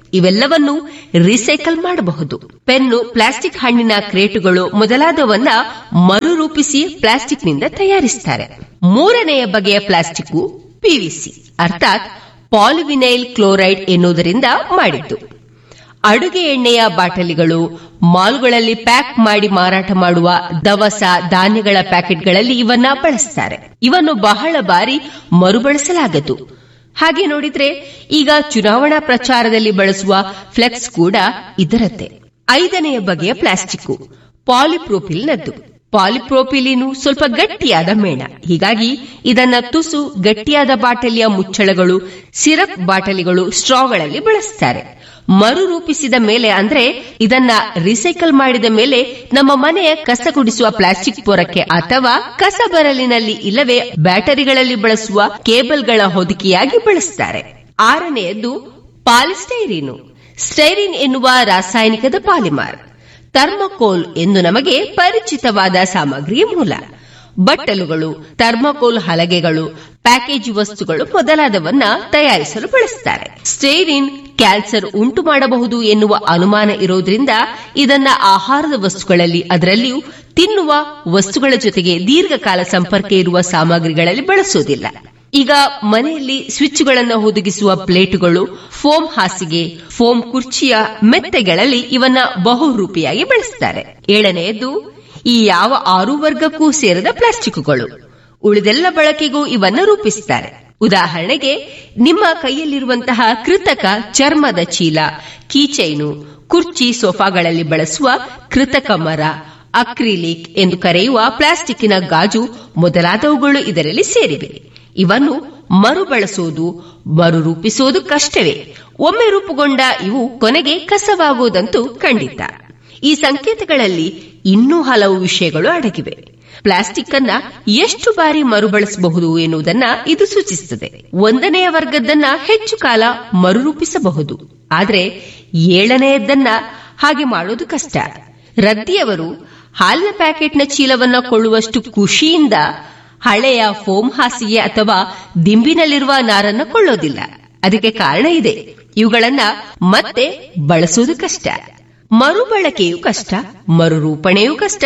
ಇವೆಲ್ಲವನ್ನು ರೀಸೈಕಲ್ ಮಾಡಬಹುದು ಪೆನ್ನು ಪ್ಲಾಸ್ಟಿಕ್ ಹಣ್ಣಿನ ಕ್ರೇಟುಗಳು ಮೊದಲಾದವನ್ನ ಮರುರೂಪಿಸಿ ಪ್ಲಾಸ್ಟಿಕ್ನಿಂದ ತಯಾರಿಸುತ್ತಾರೆ ಮೂರನೆಯ ಬಗೆಯ ಪ್ಲಾಸ್ಟಿಕ್ ಪಿವಿಸಿ ಅರ್ಥಾತ್ ಪಾಲಿವಿನೈಲ್ ಕ್ಲೋರೈಡ್ ಎನ್ನುವುದರಿಂದ ಮಾಡಿದ್ದು ಅಡುಗೆ ಎಣ್ಣೆಯ ಬಾಟಲಿಗಳು ಮಾಲ್ಗಳಲ್ಲಿ ಪ್ಯಾಕ್ ಮಾಡಿ ಮಾರಾಟ ಮಾಡುವ ದವಸ ಧಾನ್ಯಗಳ ಪ್ಯಾಕೆಟ್ಗಳಲ್ಲಿ ಇವನ್ನ ಬಳಸ್ತಾರೆ ಇವನ್ನು ಬಹಳ ಬಾರಿ ಮರುಬಳಸಲಾಗದು ಹಾಗೆ ನೋಡಿದ್ರೆ ಈಗ ಚುನಾವಣಾ ಪ್ರಚಾರದಲ್ಲಿ ಬಳಸುವ ಫ್ಲೆಕ್ಸ್ ಕೂಡ ಇದರದ್ದೇ ಐದನೆಯ ಬಗೆಯ ಪ್ಲಾಸ್ಟಿಕ್ ಪಾಲಿಪ್ರೋಪಿಲ್ನದ್ದು ಪಾಲಿಪ್ರೋಪಿಲಿನು ಸ್ವಲ್ಪ ಗಟ್ಟಿಯಾದ ಮೇಣ ಹೀಗಾಗಿ ಇದನ್ನ ತುಸು ಗಟ್ಟಿಯಾದ ಬಾಟಲಿಯ ಮುಚ್ಚಳಗಳು ಸಿರಪ್ ಬಾಟಲಿಗಳು ಸ್ಟ್ರಾಗಳಲ್ಲಿ ಬಳಸ್ತಾರೆ ಮರುರೂಪಿಸಿದ ಮೇಲೆ ಅಂದ್ರೆ ಇದನ್ನ ರಿಸೈಕಲ್ ಮಾಡಿದ ಮೇಲೆ ನಮ್ಮ ಮನೆಯ ಕಸ ಗುಡಿಸುವ ಪ್ಲಾಸ್ಟಿಕ್ ಪೊರಕ್ಕೆ ಅಥವಾ ಕಸ ಬರಲಿನಲ್ಲಿ ಇಲ್ಲವೇ ಬ್ಯಾಟರಿಗಳಲ್ಲಿ ಬಳಸುವ ಕೇಬಲ್ಗಳ ಹೊದಿಕೆಯಾಗಿ ಬಳಸ್ತಾರೆ ಆರನೆಯದ್ದು ಪಾಲಿಸ್ಟೈರಿನು ಸ್ಟೈರಿನ್ ಎನ್ನುವ ರಾಸಾಯನಿಕದ ಪಾಲಿಮಾರ್ ಥರ್ಮಕೋಲ್ ಎಂದು ನಮಗೆ ಪರಿಚಿತವಾದ ಸಾಮಗ್ರಿಯ ಮೂಲ ಬಟ್ಟಲುಗಳು ಥರ್ಮಕೋಲ್ ಹಲಗೆಗಳು ಪ್ಯಾಕೇಜ್ ವಸ್ತುಗಳು ಮೊದಲಾದವನ್ನ ತಯಾರಿಸಲು ಬಳಸುತ್ತಾರೆ ಸ್ಟೇರಿನ್ ಕ್ಯಾನ್ಸರ್ ಉಂಟು ಮಾಡಬಹುದು ಎನ್ನುವ ಅನುಮಾನ ಇರೋದ್ರಿಂದ ಇದನ್ನ ಆಹಾರದ ವಸ್ತುಗಳಲ್ಲಿ ಅದರಲ್ಲಿಯೂ ತಿನ್ನುವ ವಸ್ತುಗಳ ಜೊತೆಗೆ ದೀರ್ಘಕಾಲ ಸಂಪರ್ಕ ಇರುವ ಸಾಮಗ್ರಿಗಳಲ್ಲಿ ಬಳಸೋದಿಲ್ಲ ಈಗ ಮನೆಯಲ್ಲಿ ಸ್ವಿಚ್ಗಳನ್ನು ಹುದುಗಿಸುವ ಪ್ಲೇಟುಗಳು ಫೋಮ್ ಹಾಸಿಗೆ ಫೋಮ್ ಕುರ್ಚಿಯ ಮೆತ್ತೆಗಳಲ್ಲಿ ಇವನ್ನ ಬಹುರೂಪಿಯಾಗಿ ಬಳಸುತ್ತಾರೆ ಏಳನೆಯದು ಈ ಯಾವ ಆರು ವರ್ಗಕ್ಕೂ ಸೇರದ ಪ್ಲಾಸ್ಟಿಕ್ಗಳು ಉಳಿದೆಲ್ಲ ಬಳಕೆಗೂ ಇವನ್ನ ರೂಪಿಸುತ್ತಾರೆ ಉದಾಹರಣೆಗೆ ನಿಮ್ಮ ಕೈಯಲ್ಲಿರುವಂತಹ ಕೃತಕ ಚರ್ಮದ ಚೀಲ ಕೀಚೈನು ಕುರ್ಚಿ ಸೋಫಾಗಳಲ್ಲಿ ಬಳಸುವ ಕೃತಕ ಮರ ಅಕ್ರಿಲಿಕ್ ಎಂದು ಕರೆಯುವ ಪ್ಲಾಸ್ಟಿಕ್ಕಿನ ಗಾಜು ಮೊದಲಾದವುಗಳು ಇದರಲ್ಲಿ ಸೇರಿವೆ ಇವನ್ನು ಮರುಬಳಸುವುದು ಮರುರೂಪಿಸುವುದು ಕಷ್ಟವೇ ಒಮ್ಮೆ ರೂಪುಗೊಂಡ ಇವು ಕೊನೆಗೆ ಕಸವಾಗುವುದಂತೂ ಖಂಡಿತ ಈ ಸಂಕೇತಗಳಲ್ಲಿ ಇನ್ನೂ ಹಲವು ವಿಷಯಗಳು ಅಡಗಿವೆ ಪ್ಲಾಸ್ಟಿಕ್ ಅನ್ನ ಎಷ್ಟು ಬಾರಿ ಮರುಬಳಸಬಹುದು ಎನ್ನುವುದನ್ನ ಇದು ಸೂಚಿಸುತ್ತದೆ ಒಂದನೆಯ ವರ್ಗದನ್ನ ಹೆಚ್ಚು ಕಾಲ ಮರುರೂಪಿಸಬಹುದು ಆದರೆ ಏಳನೆಯದನ್ನ ಹಾಗೆ ಮಾಡೋದು ಕಷ್ಟ ರದ್ದಿಯವರು ಹಾಲಿನ ಪ್ಯಾಕೆಟ್ನ ಚೀಲವನ್ನ ಕೊಳ್ಳುವಷ್ಟು ಖುಷಿಯಿಂದ ಹಳೆಯ ಫೋಮ್ ಹಾಸಿಗೆ ಅಥವಾ ದಿಂಬಿನಲ್ಲಿರುವ ನಾರನ್ನ ಕೊಳ್ಳೋದಿಲ್ಲ ಅದಕ್ಕೆ ಕಾರಣ ಇದೆ ಇವುಗಳನ್ನ ಮತ್ತೆ ಬಳಸುವುದು ಕಷ್ಟ ಮರುಬಳಕೆಯೂ ಕಷ್ಟ ಮರುರೂಪಣೆಯೂ ಕಷ್ಟ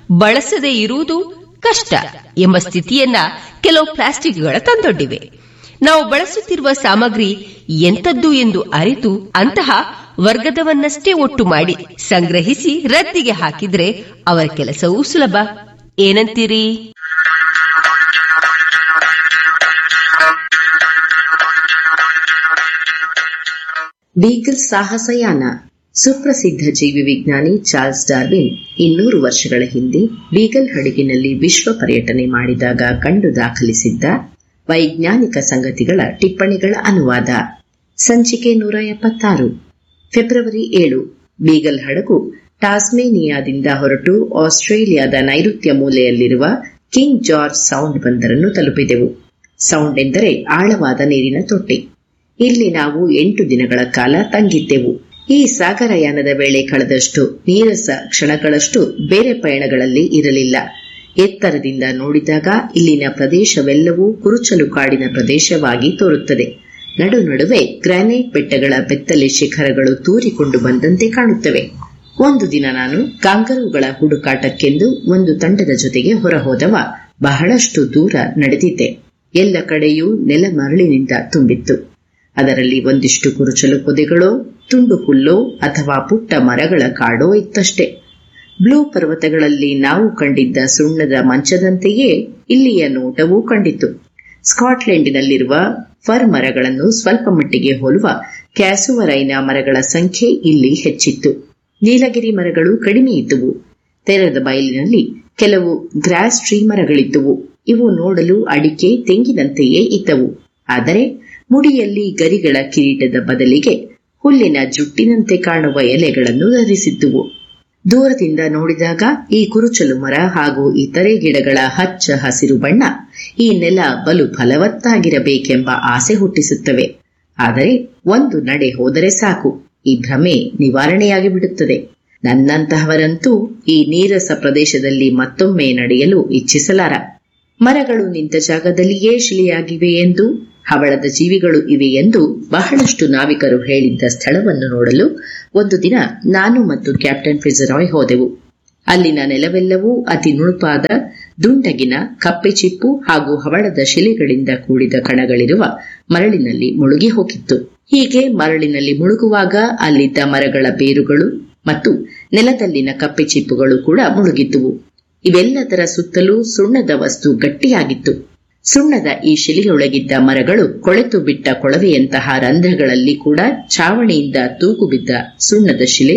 ಬಳಸದೇ ಇರುವುದು ಕಷ್ಟ ಎಂಬ ಸ್ಥಿತಿಯನ್ನ ಕೆಲವು ಪ್ಲಾಸ್ಟಿಕ್ಗಳ ತಂದೊಡ್ಡಿವೆ ನಾವು ಬಳಸುತ್ತಿರುವ ಸಾಮಗ್ರಿ ಎಂತದ್ದು ಎಂದು ಅರಿತು ಅಂತಹ ವರ್ಗದವನ್ನಷ್ಟೇ ಒಟ್ಟು ಮಾಡಿ ಸಂಗ್ರಹಿಸಿ ರದ್ದಿಗೆ ಹಾಕಿದ್ರೆ ಅವರ ಕೆಲಸವೂ ಸುಲಭ ಏನಂತೀರಿ ಬೀಗಲ್ ಸಾಹಸಯಾನ ಸುಪ್ರಸಿದ್ಧ ಜೀವಿ ವಿಜ್ಞಾನಿ ಚಾರ್ಲ್ಸ್ ಡಾರ್ವಿನ್ ಇನ್ನೂರು ವರ್ಷಗಳ ಹಿಂದೆ ಬೀಗಲ್ ಹಡಗಿನಲ್ಲಿ ವಿಶ್ವ ಪರ್ಯಟನೆ ಮಾಡಿದಾಗ ಕಂಡು ದಾಖಲಿಸಿದ್ದ ವೈಜ್ಞಾನಿಕ ಸಂಗತಿಗಳ ಟಿಪ್ಪಣಿಗಳ ಅನುವಾದ ಸಂಚಿಕೆ ನೂರ ಎಪ್ಪತ್ತಾರು ಫೆಬ್ರವರಿ ಏಳು ಬೀಗಲ್ ಹಡಗು ಟಾಸ್ಮೇನಿಯಾದಿಂದ ಹೊರಟು ಆಸ್ಟ್ರೇಲಿಯಾದ ನೈಋತ್ಯ ಮೂಲೆಯಲ್ಲಿರುವ ಕಿಂಗ್ ಜಾರ್ಜ್ ಸೌಂಡ್ ಬಂದರನ್ನು ತಲುಪಿದೆವು ಸೌಂಡ್ ಎಂದರೆ ಆಳವಾದ ನೀರಿನ ತೊಟ್ಟಿ ಇಲ್ಲಿ ನಾವು ಎಂಟು ದಿನಗಳ ಕಾಲ ತಂಗಿದ್ದೆವು ಈ ಸಾಗರಯಾನದ ವೇಳೆ ಕಳೆದಷ್ಟು ನೀರಸ ಕ್ಷಣಗಳಷ್ಟು ಬೇರೆ ಪಯಣಗಳಲ್ಲಿ ಇರಲಿಲ್ಲ ಎತ್ತರದಿಂದ ನೋಡಿದಾಗ ಇಲ್ಲಿನ ಪ್ರದೇಶವೆಲ್ಲವೂ ಕುರುಚಲು ಕಾಡಿನ ಪ್ರದೇಶವಾಗಿ ತೋರುತ್ತದೆ ನಡು ನಡುವೆ ಗ್ರಾನೈಟ್ ಬೆಟ್ಟಗಳ ಬೆತ್ತಲೆ ಶಿಖರಗಳು ತೂರಿಕೊಂಡು ಬಂದಂತೆ ಕಾಣುತ್ತವೆ ಒಂದು ದಿನ ನಾನು ಕಾಂಗರುಗಳ ಹುಡುಕಾಟಕ್ಕೆಂದು ಒಂದು ತಂಡದ ಜೊತೆಗೆ ಹೊರಹೋದವ ಬಹಳಷ್ಟು ದೂರ ನಡೆದಿದ್ದೆ ಎಲ್ಲ ಕಡೆಯೂ ನೆಲ ಮರಳಿನಿಂದ ತುಂಬಿತ್ತು ಅದರಲ್ಲಿ ಒಂದಿಷ್ಟು ಕುರುಚಲು ಪೊದೆಗಳೋ ತುಂಡು ಹುಲ್ಲೋ ಅಥವಾ ಪುಟ್ಟ ಮರಗಳ ಕಾಡೋ ಇತ್ತಷ್ಟೇ ಬ್ಲೂ ಪರ್ವತಗಳಲ್ಲಿ ನಾವು ಕಂಡಿದ್ದ ಸುಣ್ಣದ ಮಂಚದಂತೆಯೇ ಇಲ್ಲಿಯ ನೋಟವೂ ಕಂಡಿತು ಸ್ಕಾಟ್ಲೆಂಡಿನಲ್ಲಿರುವ ಫರ್ ಮರಗಳನ್ನು ಸ್ವಲ್ಪ ಮಟ್ಟಿಗೆ ಹೋಲುವ ಕ್ಯಾಸುವರೈನ ಮರಗಳ ಸಂಖ್ಯೆ ಇಲ್ಲಿ ಹೆಚ್ಚಿತ್ತು ನೀಲಗಿರಿ ಮರಗಳು ಕಡಿಮೆ ಇದ್ದುವು ತೆರೆದ ಬಯಲಿನಲ್ಲಿ ಕೆಲವು ಗ್ರಾಸ್ ಟ್ರೀ ಮರಗಳಿದ್ದುವು ಇವು ನೋಡಲು ಅಡಿಕೆ ತೆಂಗಿನಂತೆಯೇ ಇದ್ದವು ಆದರೆ ಮುಡಿಯಲ್ಲಿ ಗರಿಗಳ ಕಿರೀಟದ ಬದಲಿಗೆ ಹುಲ್ಲಿನ ಜುಟ್ಟಿನಂತೆ ಕಾಣುವ ಎಲೆಗಳನ್ನು ಧರಿಸಿದ್ದುವು ದೂರದಿಂದ ನೋಡಿದಾಗ ಈ ಕುರುಚಲು ಮರ ಹಾಗೂ ಇತರೆ ಗಿಡಗಳ ಹಚ್ಚ ಹಸಿರು ಬಣ್ಣ ಈ ನೆಲ ಬಲು ಫಲವತ್ತಾಗಿರಬೇಕೆಂಬ ಆಸೆ ಹುಟ್ಟಿಸುತ್ತವೆ ಆದರೆ ಒಂದು ನಡೆ ಹೋದರೆ ಸಾಕು ಈ ಭ್ರಮೆ ನಿವಾರಣೆಯಾಗಿ ಬಿಡುತ್ತದೆ ನನ್ನಂತಹವರಂತೂ ಈ ನೀರಸ ಪ್ರದೇಶದಲ್ಲಿ ಮತ್ತೊಮ್ಮೆ ನಡೆಯಲು ಇಚ್ಛಿಸಲಾರ ಮರಗಳು ನಿಂತ ಜಾಗದಲ್ಲಿಯೇ ಶಿಲೆಯಾಗಿವೆ ಎಂದು ಹವಳದ ಜೀವಿಗಳು ಇವೆ ಎಂದು ಬಹಳಷ್ಟು ನಾವಿಕರು ಹೇಳಿದ್ದ ಸ್ಥಳವನ್ನು ನೋಡಲು ಒಂದು ದಿನ ನಾನು ಮತ್ತು ಕ್ಯಾಪ್ಟನ್ ಫಿಜರಾಯ್ ಹೋದೆವು ಅಲ್ಲಿನ ನೆಲವೆಲ್ಲವೂ ಅತಿ ನುಣುಪಾದ ದುಂಡಗಿನ ಕಪ್ಪೆ ಚಿಪ್ಪು ಹಾಗೂ ಹವಳದ ಶಿಲೆಗಳಿಂದ ಕೂಡಿದ ಕಣಗಳಿರುವ ಮರಳಿನಲ್ಲಿ ಮುಳುಗಿ ಹೋಗಿತ್ತು ಹೀಗೆ ಮರಳಿನಲ್ಲಿ ಮುಳುಗುವಾಗ ಅಲ್ಲಿದ್ದ ಮರಗಳ ಬೇರುಗಳು ಮತ್ತು ನೆಲದಲ್ಲಿನ ಕಪ್ಪೆ ಚಿಪ್ಪುಗಳು ಕೂಡ ಮುಳುಗಿದ್ದುವು ಇವೆಲ್ಲದರ ಸುತ್ತಲೂ ಸುಣ್ಣದ ವಸ್ತು ಗಟ್ಟಿಯಾಗಿತ್ತು ಸುಣ್ಣದ ಈ ಶಿಲೆಯೊಳಗಿದ್ದ ಮರಗಳು ಕೊಳೆತು ಬಿಟ್ಟ ಕೊಳವೆಯಂತಹ ರಂಧ್ರಗಳಲ್ಲಿ ಕೂಡ ಚಾವಣಿಯಿಂದ ತೂಗು ಬಿದ್ದ ಸುಣ್ಣದ ಶಿಲೆ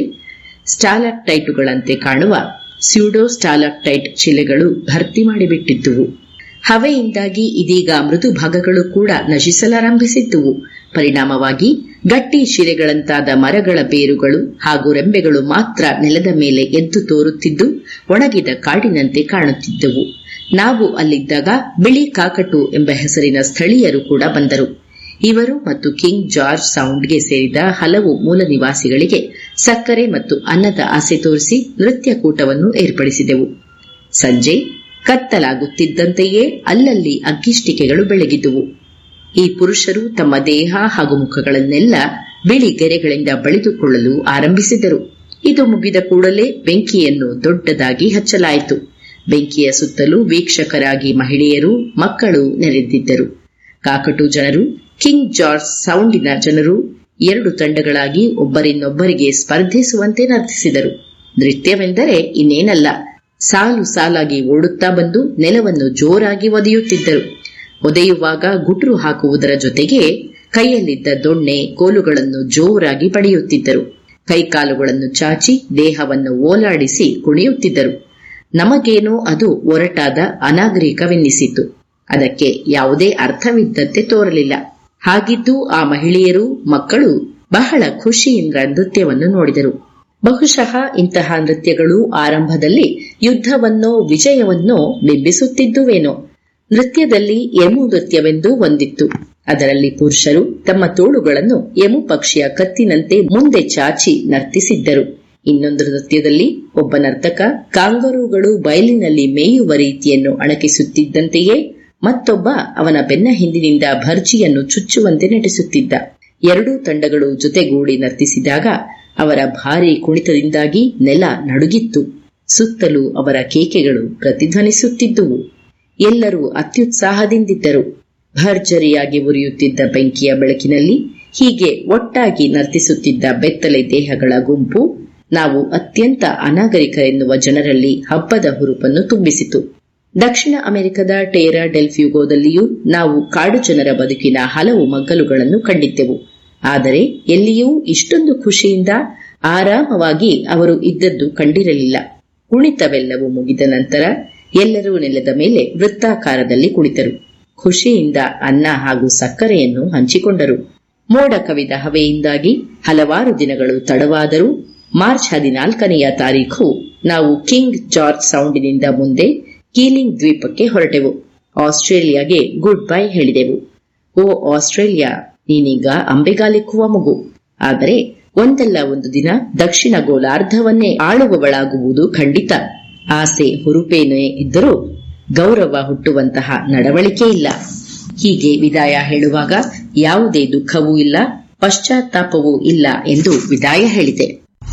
ಸ್ಟಾಲಾಕ್ಟೈಟುಗಳಂತೆ ಕಾಣುವ ಸ್ಯೂಡೋ ಸ್ಟಾಲಾಕ್ಟೈಟ್ ಶಿಲೆಗಳು ಭರ್ತಿ ಮಾಡಿಬಿಟ್ಟಿದ್ದುವು ಹವೆಯಿಂದಾಗಿ ಇದೀಗ ಮೃದು ಭಾಗಗಳು ಕೂಡ ನಶಿಸಲಾರಂಭಿಸಿದ್ದುವು ಪರಿಣಾಮವಾಗಿ ಗಟ್ಟಿ ಶಿಲೆಗಳಂತಾದ ಮರಗಳ ಬೇರುಗಳು ಹಾಗೂ ರೆಂಬೆಗಳು ಮಾತ್ರ ನೆಲದ ಮೇಲೆ ಎದ್ದು ತೋರುತ್ತಿದ್ದು ಒಣಗಿದ ಕಾಡಿನಂತೆ ಕಾಣುತ್ತಿದ್ದವು ನಾವು ಅಲ್ಲಿದ್ದಾಗ ಬಿಳಿ ಕಾಕಟು ಎಂಬ ಹೆಸರಿನ ಸ್ಥಳೀಯರು ಕೂಡ ಬಂದರು ಇವರು ಮತ್ತು ಕಿಂಗ್ ಜಾರ್ಜ್ ಸೌಂಡ್ಗೆ ಸೇರಿದ ಹಲವು ಮೂಲ ನಿವಾಸಿಗಳಿಗೆ ಸಕ್ಕರೆ ಮತ್ತು ಅನ್ನದ ಆಸೆ ತೋರಿಸಿ ನೃತ್ಯ ಕೂಟವನ್ನು ಏರ್ಪಡಿಸಿದೆವು ಸಂಜೆ ಕತ್ತಲಾಗುತ್ತಿದ್ದಂತೆಯೇ ಅಲ್ಲಲ್ಲಿ ಅಗ್ಗಿಷ್ಟಿಕೆಗಳು ಬೆಳಗಿದುವು ಈ ಪುರುಷರು ತಮ್ಮ ದೇಹ ಹಾಗೂ ಮುಖಗಳನ್ನೆಲ್ಲ ಬಿಳಿ ಗೆರೆಗಳಿಂದ ಬಳಿದುಕೊಳ್ಳಲು ಆರಂಭಿಸಿದರು ಇದು ಮುಗಿದ ಕೂಡಲೇ ಬೆಂಕಿಯನ್ನು ದೊಡ್ಡದಾಗಿ ಹಚ್ಚಲಾಯಿತು ಬೆಂಕಿಯ ಸುತ್ತಲೂ ವೀಕ್ಷಕರಾಗಿ ಮಹಿಳೆಯರು ಮಕ್ಕಳು ನೆರೆದಿದ್ದರು ಕಾಕಟು ಜನರು ಕಿಂಗ್ ಜಾರ್ಜ್ ಸೌಂಡಿನ ಜನರು ಎರಡು ತಂಡಗಳಾಗಿ ಒಬ್ಬರಿನ್ನೊಬ್ಬರಿಗೆ ಸ್ಪರ್ಧಿಸುವಂತೆ ನರ್ತಿಸಿದರು ನೃತ್ಯವೆಂದರೆ ಇನ್ನೇನಲ್ಲ ಸಾಲು ಸಾಲಾಗಿ ಓಡುತ್ತಾ ಬಂದು ನೆಲವನ್ನು ಜೋರಾಗಿ ಒದೆಯುತ್ತಿದ್ದರು ಒದೆಯುವಾಗ ಗುಟ್ರು ಹಾಕುವುದರ ಜೊತೆಗೆ ಕೈಯಲ್ಲಿದ್ದ ದೊಣ್ಣೆ ಕೋಲುಗಳನ್ನು ಜೋರಾಗಿ ಪಡೆಯುತ್ತಿದ್ದರು ಕೈಕಾಲುಗಳನ್ನು ಚಾಚಿ ದೇಹವನ್ನು ಓಲಾಡಿಸಿ ಕುಣಿಯುತ್ತಿದ್ದರು ನಮಗೇನೋ ಅದು ಒರಟಾದ ಅನಾಗರಿಕವೆನ್ನಿಸಿತು ಅದಕ್ಕೆ ಯಾವುದೇ ಅರ್ಥವಿದ್ದಂತೆ ತೋರಲಿಲ್ಲ ಹಾಗಿದ್ದು ಆ ಮಹಿಳೆಯರು ಮಕ್ಕಳು ಬಹಳ ಖುಷಿಯಿಂದ ನೃತ್ಯವನ್ನು ನೋಡಿದರು ಬಹುಶಃ ಇಂತಹ ನೃತ್ಯಗಳು ಆರಂಭದಲ್ಲಿ ಯುದ್ಧವನ್ನೋ ವಿಜಯವನ್ನೋ ಬಿಂಬಿಸುತ್ತಿದ್ದುವೇನೋ ನೃತ್ಯದಲ್ಲಿ ಎಮು ನೃತ್ಯವೆಂದು ಒಂದಿತ್ತು ಅದರಲ್ಲಿ ಪುರುಷರು ತಮ್ಮ ತೋಳುಗಳನ್ನು ಎಮು ಪಕ್ಷಿಯ ಕತ್ತಿನಂತೆ ಮುಂದೆ ಚಾಚಿ ನರ್ತಿಸಿದ್ದರು ಇನ್ನೊಂದು ನೃತ್ಯದಲ್ಲಿ ಒಬ್ಬ ನರ್ತಕ ಕಾಂಗರುಗಳು ಬಯಲಿನಲ್ಲಿ ಮೇಯುವ ರೀತಿಯನ್ನು ಅಣಕಿಸುತ್ತಿದ್ದಂತೆಯೇ ಮತ್ತೊಬ್ಬ ಅವನ ಬೆನ್ನ ಹಿಂದಿನಿಂದ ಭರ್ಜಿಯನ್ನು ಚುಚ್ಚುವಂತೆ ನಟಿಸುತ್ತಿದ್ದ ಎರಡೂ ತಂಡಗಳು ಜೊತೆಗೂಡಿ ನರ್ತಿಸಿದಾಗ ಅವರ ಭಾರಿ ಕುಣಿತದಿಂದಾಗಿ ನೆಲ ನಡುಗಿತ್ತು ಸುತ್ತಲೂ ಅವರ ಕೇಕೆಗಳು ಪ್ರತಿಧ್ವನಿಸುತ್ತಿದ್ದುವು ಎಲ್ಲರೂ ಅತ್ಯುತ್ಸಾಹದಿಂದಿದ್ದರು ಭರ್ಜರಿಯಾಗಿ ಉರಿಯುತ್ತಿದ್ದ ಬೆಂಕಿಯ ಬೆಳಕಿನಲ್ಲಿ ಹೀಗೆ ಒಟ್ಟಾಗಿ ನರ್ತಿಸುತ್ತಿದ್ದ ಬೆತ್ತಲೆ ದೇಹಗಳ ಗುಂಪು ನಾವು ಅತ್ಯಂತ ಅನಾಗರಿಕರೆನ್ನುವ ಜನರಲ್ಲಿ ಹಬ್ಬದ ಹುರುಪನ್ನು ತುಂಬಿಸಿತು ದಕ್ಷಿಣ ಅಮೆರಿಕದ ಟೇರಾ ಡೆಲ್ಫ್ಯೂಗೋದಲ್ಲಿಯೂ ನಾವು ಕಾಡು ಜನರ ಬದುಕಿನ ಹಲವು ಮಗ್ಗಲುಗಳನ್ನು ಕಂಡಿದ್ದೆವು ಆದರೆ ಎಲ್ಲಿಯೂ ಇಷ್ಟೊಂದು ಖುಷಿಯಿಂದ ಆರಾಮವಾಗಿ ಅವರು ಇದ್ದದ್ದು ಕಂಡಿರಲಿಲ್ಲ ಕುಣಿತವೆಲ್ಲವೂ ಮುಗಿದ ನಂತರ ಎಲ್ಲರೂ ನೆಲದ ಮೇಲೆ ವೃತ್ತಾಕಾರದಲ್ಲಿ ಕುಳಿತರು ಖುಷಿಯಿಂದ ಅನ್ನ ಹಾಗೂ ಸಕ್ಕರೆಯನ್ನು ಹಂಚಿಕೊಂಡರು ಮೋಡ ಕವಿದ ಹವೆಯಿಂದಾಗಿ ಹಲವಾರು ದಿನಗಳು ತಡವಾದರೂ ಮಾರ್ಚ್ ಹದಿನಾಲ್ಕನೆಯ ತಾರೀಖು ನಾವು ಕಿಂಗ್ ಜಾರ್ಜ್ ಸೌಂಡಿನಿಂದ ಮುಂದೆ ಕೀಲಿಂಗ್ ದ್ವೀಪಕ್ಕೆ ಹೊರಟೆವು ಆಸ್ಟ್ರೇಲಿಯಾಗೆ ಗುಡ್ ಬೈ ಹೇಳಿದೆವು ಓ ಆಸ್ಟ್ರೇಲಿಯಾ ನೀನೀಗ ಅಂಬೆಗಾಲಿಕ್ಕುವ ಮಗು ಆದರೆ ಒಂದಲ್ಲ ಒಂದು ದಿನ ದಕ್ಷಿಣ ಗೋಲಾರ್ಧವನ್ನೇ ಆಳುವವಳಾಗುವುದು ಖಂಡಿತ ಆಸೆ ಹುರುಪೇನೇ ಇದ್ದರೂ ಗೌರವ ಹುಟ್ಟುವಂತಹ ನಡವಳಿಕೆ ಇಲ್ಲ ಹೀಗೆ ವಿದಾಯ ಹೇಳುವಾಗ ಯಾವುದೇ ದುಃಖವೂ ಇಲ್ಲ ಪಶ್ಚಾತ್ತಾಪವೂ ಇಲ್ಲ ಎಂದು ವಿದಾಯ ಹೇಳಿದೆ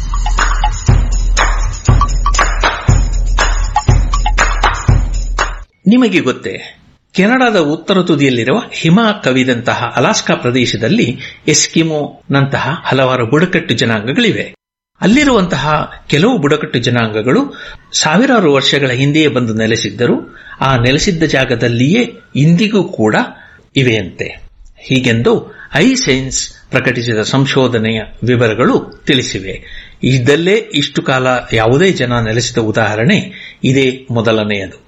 ನಿಮಗೆ ಗೊತ್ತೇ ಕೆನಡಾದ ಉತ್ತರ ತುದಿಯಲ್ಲಿರುವ ಹಿಮ ಕವಿದಂತಹ ಅಲಾಸ್ಕಾ ಪ್ರದೇಶದಲ್ಲಿ ಎಸ್ಕಿಮೋನಂತಹ ಹಲವಾರು ಬುಡಕಟ್ಟು ಜನಾಂಗಗಳಿವೆ ಅಲ್ಲಿರುವಂತಹ ಕೆಲವು ಬುಡಕಟ್ಟು ಜನಾಂಗಗಳು ಸಾವಿರಾರು ವರ್ಷಗಳ ಹಿಂದೆಯೇ ಬಂದು ನೆಲೆಸಿದ್ದರು ಆ ನೆಲೆಸಿದ್ದ ಜಾಗದಲ್ಲಿಯೇ ಇಂದಿಗೂ ಕೂಡ ಇವೆಯಂತೆ ಹೀಗೆಂದು ಐ ಸೈನ್ಸ್ ಪ್ರಕಟಿಸಿದ ಸಂಶೋಧನೆಯ ವಿವರಗಳು ತಿಳಿಸಿವೆ ಇದಲ್ಲೇ ಇಷ್ಟು ಕಾಲ ಯಾವುದೇ ಜನ ನೆಲೆಸಿದ ಉದಾಹರಣೆ ಇದೇ ಮೊದಲನೆಯದು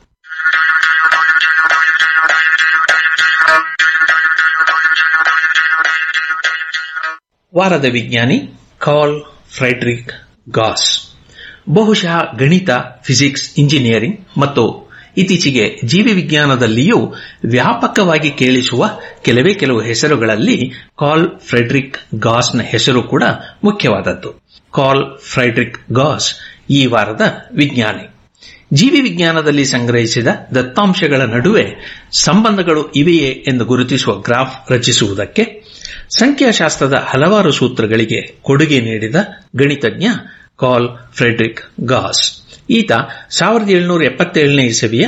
ವಾರದ ವಿಜ್ಞಾನಿ ಕಾಲ್ ಫ್ರೆಡ್ರಿಕ್ ಗಾಸ್ ಬಹುಶಃ ಗಣಿತ ಫಿಸಿಕ್ಸ್ ಇಂಜಿನಿಯರಿಂಗ್ ಮತ್ತು ಇತ್ತೀಚೆಗೆ ಜೀವಿ ವಿಜ್ಞಾನದಲ್ಲಿಯೂ ವ್ಯಾಪಕವಾಗಿ ಕೇಳಿಸುವ ಕೆಲವೇ ಕೆಲವು ಹೆಸರುಗಳಲ್ಲಿ ಕಾಲ್ ಫ್ರೆಡ್ರಿಕ್ ಗಾಸ್ನ ಹೆಸರು ಕೂಡ ಮುಖ್ಯವಾದದ್ದು ಕಾಲ್ ಫ್ರೆಡ್ರಿಕ್ ಗಾಸ್ ಈ ವಾರದ ವಿಜ್ಞಾನಿ ಜೀವಿ ವಿಜ್ಞಾನದಲ್ಲಿ ಸಂಗ್ರಹಿಸಿದ ದತ್ತಾಂಶಗಳ ನಡುವೆ ಸಂಬಂಧಗಳು ಇವೆಯೇ ಎಂದು ಗುರುತಿಸುವ ಗ್ರಾಫ್ ರಚಿಸುವುದಕ್ಕೆ ಸಂಖ್ಯಾಶಾಸ್ತ್ರದ ಹಲವಾರು ಸೂತ್ರಗಳಿಗೆ ಕೊಡುಗೆ ನೀಡಿದ ಗಣಿತಜ್ಞ ಕಾಲ್ ಫ್ರೆಡ್ರಿಕ್ ಗಾಸ್ ಈತ ಸಾವಿರದ ಏಳುನೂರ ಎಪ್ಪತ್ತೇಳನೇ ಇಸವಿಯ